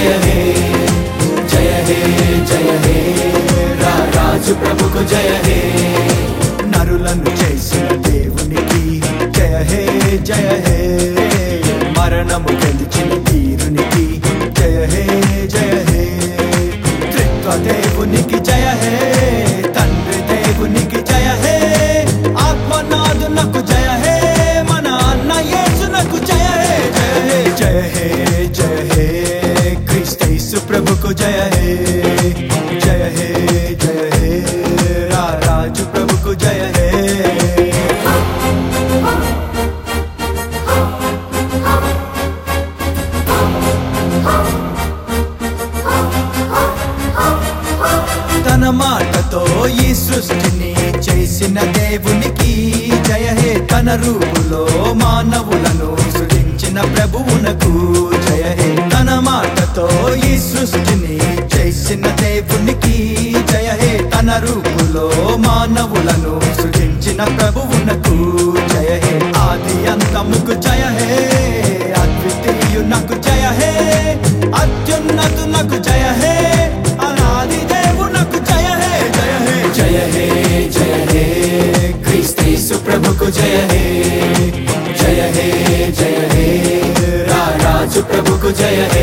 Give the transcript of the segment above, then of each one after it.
జయ హే జయ హే జయ హే రా రాజు ప్రభుకు జయ హే నరులను చేసిన దేవునికి జయ హే జయ హే మరణము గెలిచిన తీరునికి జయ హే జయ హే త్రిత్వ దేవునికి జయ హే తండ్రి దేవునికి జయ హే ఆత్మనాథునకు జయ హే మన అన్న యేసునకు జయ హే జయ హే జయ హే జయ హే క్రీస్తు ప్రభుకు జయ హే జయ హే జయ హే రా రాజు ప్రభుకు జయ హే తన మాటతో ఈ సృష్టిని చేసిన దేవునికి జయ హే తన రూపులో మానవులను సృజించిన ప్రభువునకు జయ హే తన మాటతో ఈ సృష్టిని చేసిన దేవునికి జయ హే తన రూపులో మానవులను సృజించిన ప్రభువునకు జయ హే ఆది అంతముకు జయ హే అద్వితీయునకు జయ హే అత్యున్నతునకు జయ హే అనాది దేవునకు జయ హే జయ హే జయ హే జయ హే క్రీస్తు ప్రభుకు జయ హే జయ హే జయ హే రా రాజు ప్రభుకు జయ హే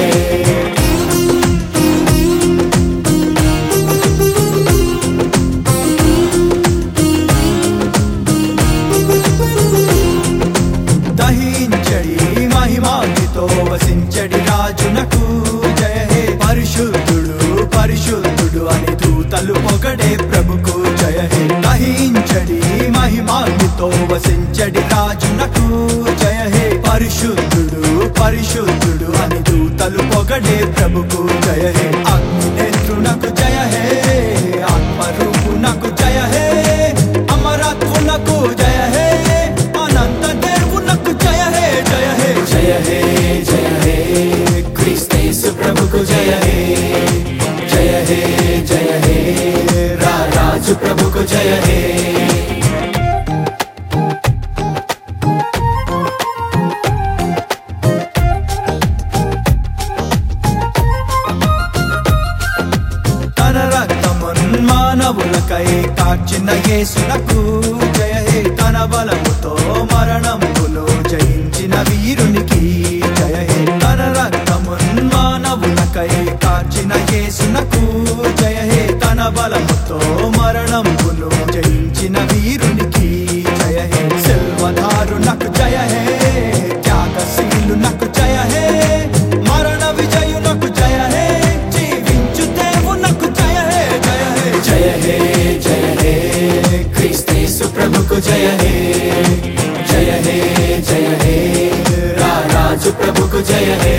దహించడి మహిమానితో వసించడి రాజునకు జయ హే పరిశుద్ధుడు పరిశుద్ధుడు అని దూతలు పొగడే ప్రభుకు జయ హే దహించడి మహిమానితో వసించడి రాజునకు జయ హే పరిశుద్ధుడు పరిశుద్ధుడు అని దూతలు పొగడే ప్రభుకు జయ హే అగ్ని నేత్రునకు జయ హే ఆత్మరూపునకు జయ హే అమరత్వునకు జయ హే అనంత దేవునకు జయ హే జయ హే జయ హే జయ హే క్రీస్తు ప్రభుకు జయ హే జయ హే జయ హే రా రాజు ప్రభుకు జయ హే తన రక్తమున్ మానవులకై కాచిన యేసునకు జయ హే తన బలముతో మరణమును జయించిన వీరునికి జయ హే తన రక్తమున్ మానవులకై కాచిన యేసునకు జయ హే తన బలముతో మరణమును జయించిన వీరునికి జయ హే సెల్వధారునకు జయ హే త్యాగశీలునకు జయ హే మరణ విజయునకు జయ హే జీవించు దేవునకు జయ హే జయ హే జయ హే జయ హే క్రీస్తు ప్రభుకు జయ హే జయ హే జయ హే రా రాజు ప్రభుకు జయ హే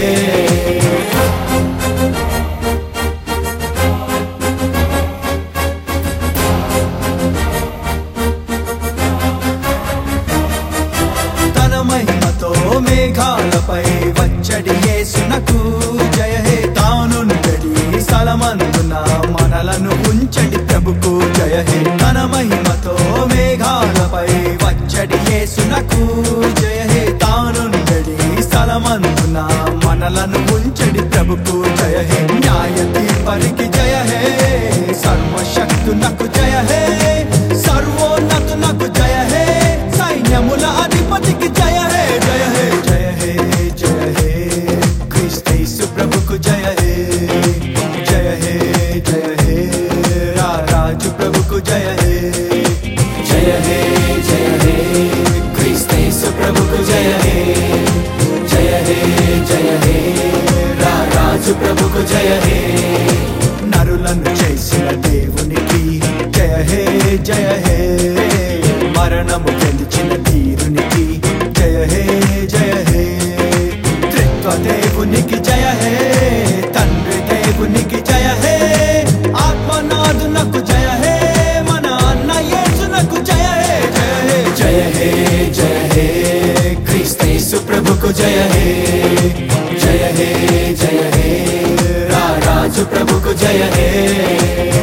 తన మహిమతో మేఘాలపై వచ్చడి యేసునకు జయ హే తానుండడి స్థలమందున మనలను ఉంచడి ప్రభుకు జయ హే తన మహిమతో మేఘాలపై వచ్చడి యేసునకు జయ హే తానుండడి స్థలమందున మనలను ఉంచడి ప్రభుకు జయ హే న్యాయ తీర్పరికి జయ హే సర్వశక్తునకు జయ హే సర్వోన్నతునకు జయ హే సైన్యముల అధిపతికి జయ హే జయ హే జయ హే జయ హే క్రీస్తు ప్రభుకు జయ హే జయ హే జయ హే రా రాజు ప్రభుకు జయ హే జయ హే జయ హే క్రీస్తు ప్రభుకు జయ హే జయ హే జయ హే రా రాజు ప్రభుకు జయ హే నరులను చేసిన దేవునికి జయ హే జయ హే మరణము గెలిచిన తీరునికి జయ హే జయ హే త్రిత్వ దేవునికి జయ హే తండ్రి దేవునికి జయ హే ఆత్మనాథునకు జయ హే మన అన్న యేసునకు జయ హే జయ హే జయ హే జయ హే క్రీస్తు ప్రభుకు జయ హే జయ హే జయ హే రా రాజు ప్రభుకు జయ హే